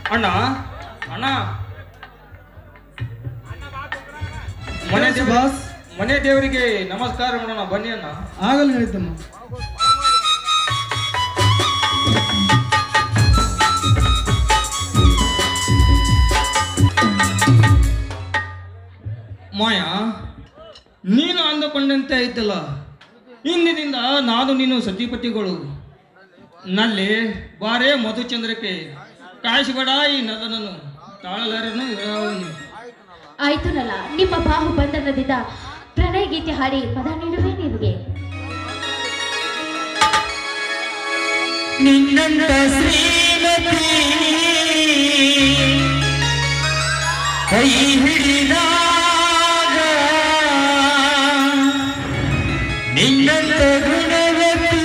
ಅಣ್ಣ ಅಣ್ಣ ಮನೆ ದೇವ ಬಾಸ್ ಮನೆ ದೇವರಿಗೆ ನಮಸ್ಕಾರ ಮಾಡೋಣ ಬನ್ನಿ ಅಣ್ಣ ಆಗಲ್ಲ ಹೇಳಿದ್ದಮ್ಮ ಮಾಯ ನೀನು ಅಂದುಕೊಂಡಂತೆ ಐತಲ್ಲ ಇಂದಿನಿಂದ ನಾನು ನೀನು ಸತಿಪತಿಗಳು ನಲ್ಲಿ ಬಾರೇ ಮಧುಚಂದ್ರಕ್ಕೆ ಕಾಯಿಸಬೇಡ ಈ ನದನನ್ನು ತಾಳಲಾರನು ಹೇಳವನು ಆಯ್ತು ನಲ್ಲ ನಿಮ್ಮ ಬಾಹು ಬಂಧನದಿಂದ ಪ್ರಣಯ ಗೀತೆ ಹಾಡಿ ಪದ ನೀಡುವೆ ನಿಮಗೆ ನಿನ್ನಂತ ಶ್ರೀಮತಿ ಕೈ ಹಿಡಿದಾಗ ನಿನ್ನಂತ ಗುಣವತಿ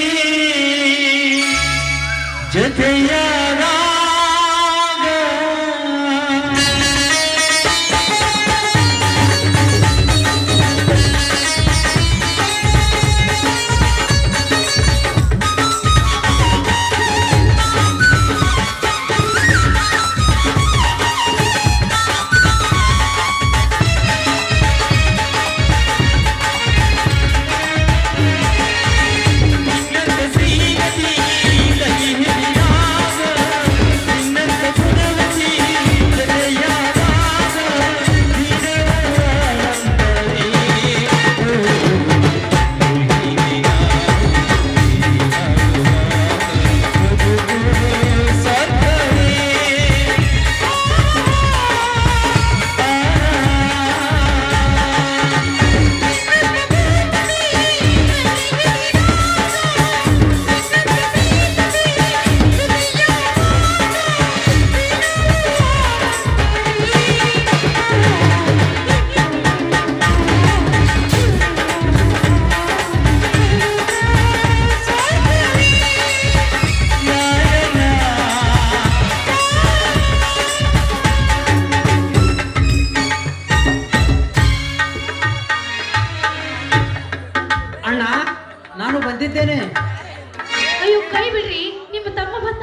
ಜೊತೆಯಾದಾಗ ನಿನ್ನಂತ ಶ್ರೀಮತಿ ಕೈ ಹಿಡಿದಾಗ ನಿನ್ನಂತ ಗುಣವತಿ ಜೊತೆಯಾದಾಗ ಅಣ್ಣ ನಾನು ಬಂದಿದ್ದೇನೆ ಅಯ್ಯೋ ಕೈ ಬಿಡ್ರಿ ನಿಮ್ಮ ತಮ್ಮ ಬಂದ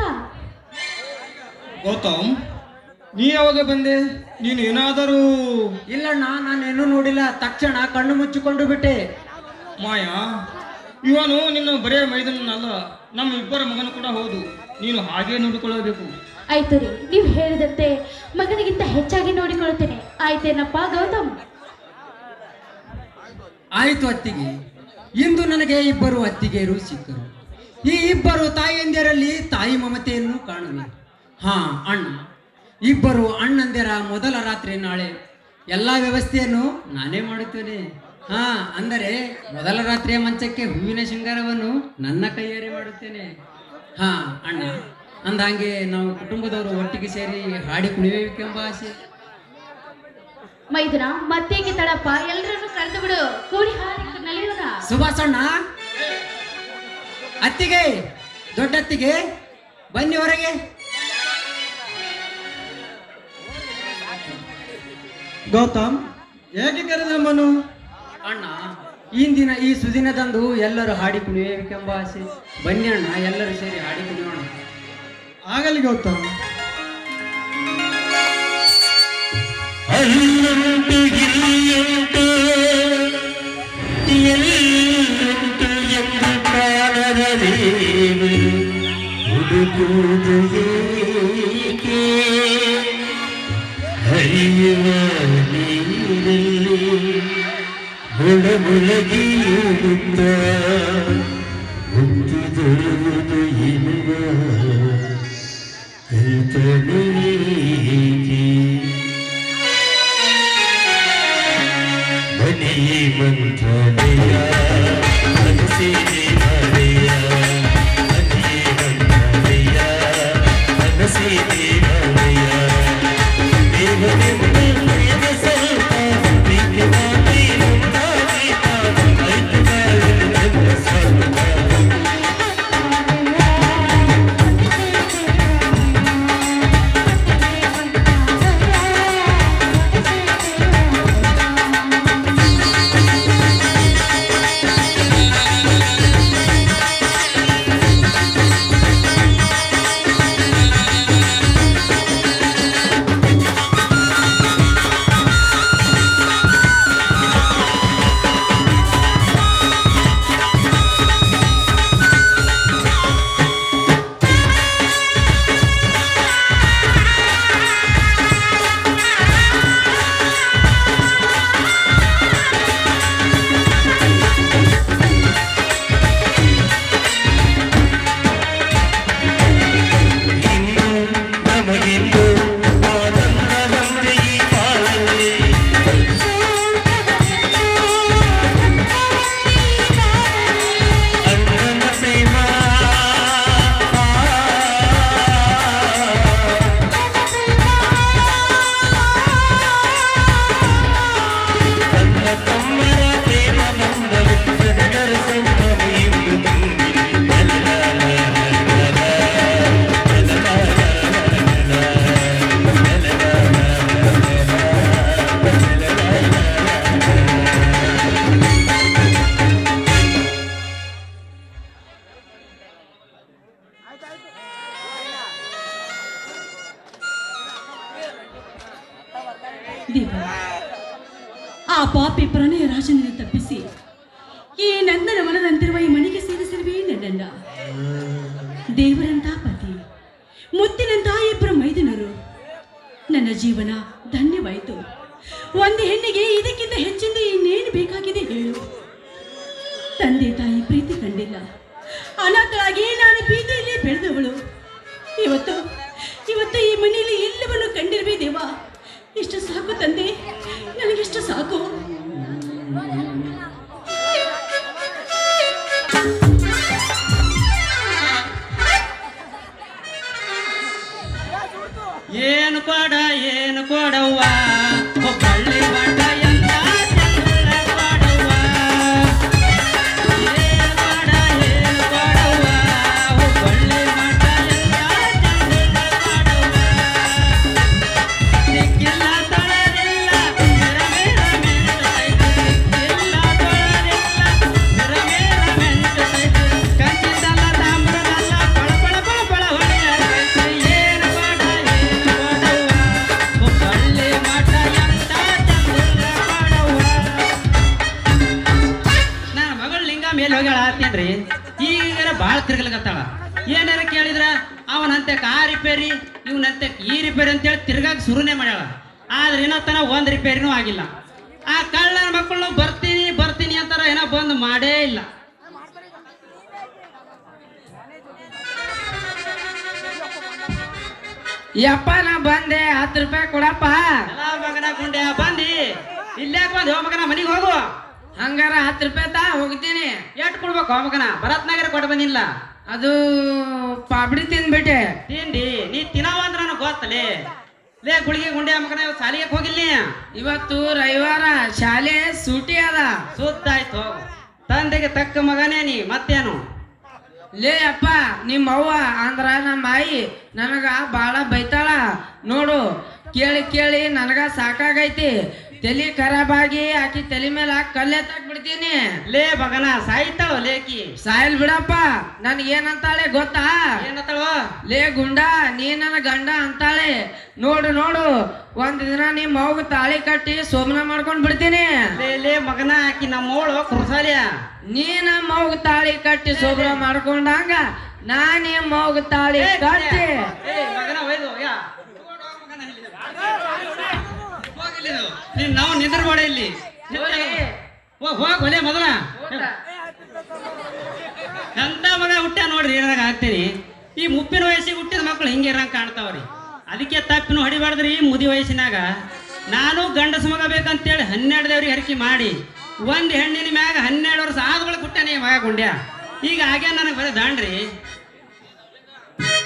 ಗೌತಮ್ ನೀ ಯಾವಾಗ ಬಂದೆ ನೀನು ಏನಾದರೂ ಇಲ್ಲಣ್ಣ ನಾನೇನು ನೋಡಿಲ್ಲ ತಕ್ಷಣ ಕಣ್ಣು ಮುಚ್ಚಿಕೊಂಡು ಬಿಟ್ಟೆ ಮಾಯಾ ಇವನು ನಿನ್ನ ಬರೇ ಮೈದನಲ್ಲ ನಮ್ಮ ಇಬ್ಬರ ಮಗನು ಕೂಡ ಹೌದು ನೀನು ಹಾಗೆ ನೋಡಿಕೊಳ್ಳಬೇಕು ಆಯ್ತು ರೀ ನೀವು ಹೇಳಿದಂತೆ ಮಗನಿಗಿಂತ ಹೆಚ್ಚಾಗಿ ನೋಡಿಕೊಳ್ಳುತ್ತೇನೆ ಆಯ್ತೇನಪ್ಪ ಗೌತಮ್ ಆಯಿತು ಅತ್ತಿಗೆ ಇಂದು ನನಗೆ ಇಬ್ಬರು ಅತ್ತಿಗೆಯರು ಸಿಕ್ಕರು ಈ ಇಬ್ಬರು ತಾಯಿಯಂದಿರಲ್ಲಿ ತಾಯಿ ಮಮತೆಯನ್ನು ಕಾಣುವೆ ಹಾ ಅಣ್ಣ ಇಬ್ಬರು ಅಣ್ಣಂದಿರ ಮೊದಲ ರಾತ್ರಿ ನಾಳೆ ಎಲ್ಲ ವ್ಯವಸ್ಥೆಯನ್ನು ನಾನೇ ಮಾಡುತ್ತೇನೆ ಹಾ ಅಂದರೆ ಮೊದಲ ರಾತ್ರಿಯ ಮಂಚಕ್ಕೆ ಹೂವಿನ ಶೃಂಗಾರವನ್ನು ನನ್ನ ಕೈಯಾರೆ ಮಾಡುತ್ತೇನೆ ಹಾ ಅಣ್ಣ ಅಂದಂಗೆ ನಾವು ಕುಟುಂಬದವರು ಒಟ್ಟಿಗೆ ಸೇರಿ ಹಾಡಿ ಕುಣಿಯಬೇಕೆಂಬ ಆಸೆ ಮೈದುನ ಮತ್ತೇಗೆ ತಡಪ್ಪ ಎಲ್ಲರನ್ನು ಕರೆದು ಬಿಡು ಕೂಡಿ ಹಾಡಿ ನಲಿಯೋಣ ಸುಭಾಸಣ್ಣ ಅತ್ತಿಗೆ ದೊಡ್ಡತ್ತಿಗೆ ಬನ್ನಿ ಹೊರಗೆ ಗೌತಮ್ ಹೇಗೆ ಕರೆದ ನಮ್ಮನ್ನು ಅಣ್ಣ ಇಂದಿನ ಈ ಸುದಿನದಂದು ಎಲ್ಲರೂ ಹಾಡಿ ಕುಣಿಯಬೇಕೆಂಬ ಆಸೆ ಬನ್ನಿ ಅಣ್ಣ ಎಲ್ಲರೂ ಸೇರಿ ಹಾಡಿ ಕುಣಿಯೋಣ ಆಗಲಿ ಗೌತಮ್ ಅಲ್ಲುಂಟು ಇಲ್ಲುಂಟು ಎಲ್ಲುಂಟು ಎಂದು ಕಾಣದ ದೇವರು ಹುಡುಕುವುದು ಏಕೆ ಹರಿಯುವ ನೀರಲ್ಲಿ ಮುಳಮುಳಗಿಯುತ್ತ ಮುತ್ತು ದೊರೆಯುವುದು ಎನ್ನುವ ಕಲ್ಪನೆಗೆ ಮನೆ ಮಂತ್ರಾಲಯ ಮನಸ್ಸೇ ದೇವಾಲಯ ಮನೆ ಮಂತ್ರಾಲಯ ಮನಸ್ಸೇ ದೇವಾಲಯ ದೇವನೆಂಬ ಸ್ವಲ್ಪ ಪ್ರೀತಿಯಾಗಿ ಮುಂದಾಗಿತ ಆಯ್ತು ಬಾಳಿನ ಸ್ವಲ್ಪ ಆ ದೇವ ಆ ಪಾಪಿ ಪ್ರಣಯ ರಾಜನನ್ನು ತಪ್ಪಿಸಿ ಈ ನಂದನ ಮನದಂತಿರುವ ಈ ಮನೆಗೆ ಸೇರಿಸಿರುವೆ ನನ್ನನ್ನ ದೇವರಂತ ಪತಿ ಮುತ್ತಿನಂತ ಇಬ್ಬರು ಮೈದುನರು ನನ್ನ ಜೀವನ ಧನ್ಯವಾಯಿತು ಒಂದು ಹೆಣ್ಣಿಗೆ ಇದಕ್ಕಿಂತ ಹೆಚ್ಚಿಂದ ಇನ್ನೇನು ಬೇಕಾಗಿದೆ ಹೇಳು ತಂದೆ ತಾಯಿ ಪ್ರೀತಿ ಕಂಡಿಲ್ಲ ಅನಾಥಳಾಗಿ ನಾನು ಬೀದಿಯಲ್ಲಿ ಬೆಳೆದವಳು ಇವತ್ತು ಇವತ್ತು ಈ ಮನೆಯಲ್ಲಿ ಎಲ್ಲವನ್ನು ಕಂಡಿರುವೆ ದೇವ ಇಷ್ಟು ಸಾಕು ತಂದೆ ನನಗಿಷ್ಟು ಸಾಕು ಏನು ಕೊಡ ಏನು ಕೊಡವ್ವ ಒಬ್ಬಳ್ಳಿ ಬಣ್ಣ ಎಂದ ಚಂದುಳ್ಳ ಕೊಡವ್ವ ಏನು ಕೊಡ ಏನು ಕೊಡವ್ವ ಒಬ್ಬಳ್ಳಿ ಬಣ್ಣ ಎಂದ ಚಂದುಳ್ಳ ಕೊಡವ್ವ ದಿಕ್ಕಿಲ್ಲ ತೊಳರಿಲ್ಲ ಮಿರಮಿರ ಮೆಂಟೈತಿ ದಿಕ್ಕಿಲ್ಲ ತೊಳರಿಲ್ಲ ಮಿರಮಿರ ಮೆಂಟೈತಿ ಕಂಚಿದಲ್ಲ ತಾಮ್ರದಲ್ಲ ಪಳ ಪಳ ಪಳ ಪಳ ಹೊಡೆಯತೈತಿ ಏನು ಕೊಡ ಏನು ಕೊಡವ್ವ ಒಬ್ಬಳ್ಳಿ ಮಠ ಎಂತ ಚಂದುಳ್ಳ ಕೊಡವ್ವ ನನ್ನ ಮಗಳ ಲಿಂಗ ಮೇಲೆ ಹೋಗ್ಯಾಳ ಆತೇನ್ರಿ ಈಗ ಭಾಳ ತಿರ್ಗಲ್ಕತ್ತಾಳ ಏನಾರ ಕೇಳಿದ್ರ ಅವನಂತೆ ಕಾ ರಿಪೇರಿ ಇವನಂತೆ ಈ ರಿಪೇರಿ ಅಂತೇಳಿ ತಿರ್ಗಾಕ್ ಶುರುನೇ ಮಾಡ್ಯಾಳ ಆದ್ರೆ ಇನ್ನೂ ತನ ಒಂದ್ ರಿಪೇರಿನೂ ಆಗಿಲ್ಲ ಆ ಕಳ್ಳನ ಮಕ್ಕಳು ಬರ್ತೀನಿ ಬರ್ತೀನಿ ಅಂತಾರ ಏನೋ ಬಂದ್ ಮಾಡೇ ಇಲ್ಲ ಯಪ್ಪ ನಾ ಬಂದೆ ಹತ್ತು ರೂಪಾಯಿ ಕೊಡಪ್ಪ ಎಲ್ಲ ಮಗನ ಗುಂಡೆ ಬಂದಿ ಇಲ್ಲೇ ಬಂದ್ ಹೋ ಮಗನ ಮನಿಗೆ ಹೋಗು ಹಂಗಾರ ಹತ್ತು ರೂಪಾಯಿ ತಾ ಹೋಗ್ತೀನಿ ಎಟ್ ಕೊಡ್ಬೇಕು ಹೋ ಮಗನ ಭರತ್ನಗರ ಕೊಟ್ಟು ಬಂದಿಲ್ಲ ಅದು ಪಾಪಡಿ ತಿಂದ್ಬಿಟ್ಟೆ ತಿಂಡಿ ನೀ ತಿನ್ನವ ಅಂದ್ರ ನನಗೆ ಗೊತ್ತಲೇ ಲೇ ಗುಳಿಗೆ ಗುಂಡೆ ಮಗನ ಇವತ್ತು ಸಾಲಿಗೆ ಹೋಗಿಲ್ಲ ನೀ? ಇವತ್ತು ರವಿವಾರ ಶಾಲೆ ಸೂಟಿ ಅದ ಸುತ್ತಾಯ್ತು ತಂದೆಗೆ ತಕ್ಕ ಮಗನೇ ನೀ ಮತ್ತೇನು ಲೇ ಅಪ್ಪ ನಿಮ್ಮ ಅವ್ವ ಅಂದ್ರ ನಮ್ಮ ಆಯಿ ನನಗ ಬಾಳ ಬೈತಾಳ ನೋಡು ಕೇಳಿ ಕೇಳಿ ನನಗ ಸಾಕಾಗೈತಿ ತಲಿ ಖರಾಬ್ ಆಗಿ ಆಕಿ ತಲೆ ಮೇಲೆ ಕಲ್ಲೆ ಬಿಡ್ತೀನಿ ಲೇ ಮಗನ ಸಾಯ್ತಾಳ ಲೇಕಿ ಸಾಯಲ್ ಬಿಡಪ್ಪ ನನ್ಗೇನಂತಾಳೆ ಗೊತ್ತಾ ಏನತ್ತಳವ ಲೇ ಗುಂಡ ನೀ ನನ್ನ ಗಂಡ ಅಂತಾಳೆ ನೋಡು ನೋಡು ಒಂದ್ ದಿನ ನಿಮ್ಮ ಮಗು ತಾಳಿ ಕಟ್ಟಿ ಸೋಮನ ಮಾಡ್ಕೊಂಡ್ ಬಿಡ್ತೀನಿ ಲೇ ಲೇ ಮಗನ ಆಕಿ ನಮ್ಮವಳು ಕುರ್ಸಾಲಿಯ ನೀ ನಮ್ಮ ಮಗು ತಾಳಿ ಕಟ್ಟಿ ಸೋಮನ ಮಾಡ್ಕೊಂಡಂಗ ನಾ ನಿಮ್ಮ ಮಗು ತಾಳಿ ಕಟ್ಟಿ ಏ ಮಗನ ಒಯ್ದು ಯಾ ನೀನ್ ನಾವು ನಿಂದ್ರಬೇಡ ಇಲ್ಲಿ ಹೋಗ್ ಹೋಗ್ ಒಲೆ ಮೊದಲ ಎಂತ ಮಗ ಹುಟ್ಟ ನೋಡ್ರಿ ಏನಾಗ ಹಾಕ್ತೀನಿ ಈ ಮುಪ್ಪಿನ ವಯಸ್ಸಿಗೆ ಹುಟ್ಟಿದ ಮಕ್ಕಳು ಹಿಂಗೆ ಇರಂಗ್ ಕಾಣ್ತಾವ್ರಿ ಅದಕ್ಕೆ ತಪ್ಪಿನ ಹೊಡಿಬಾರ್ದ್ರಿ ಮುದಿ ವಯಸ್ಸಿನಾಗ ನಾನು ಗಂಡಸ ಮಗ ಬೇಕಂತೇಳಿ ಹನ್ನೆರಡು ದೇವ್ರಿಗೆ ಹರಕೆ ಮಾಡಿ ಒಂದ್ ಹೆಣ್ಣಿನ ಮ್ಯಾಗ ಹನ್ನೆರಡು ವರ್ಷ ಆದ ಬಳಿಕ ಹುಟ್ಟಾನೆ ಈ ಮಗ ಗುಂಡ್ಯ ಈಗ ಹಾಗೆ ನನಗೆ ಬರೀ ದಾಂಡ್ರಿ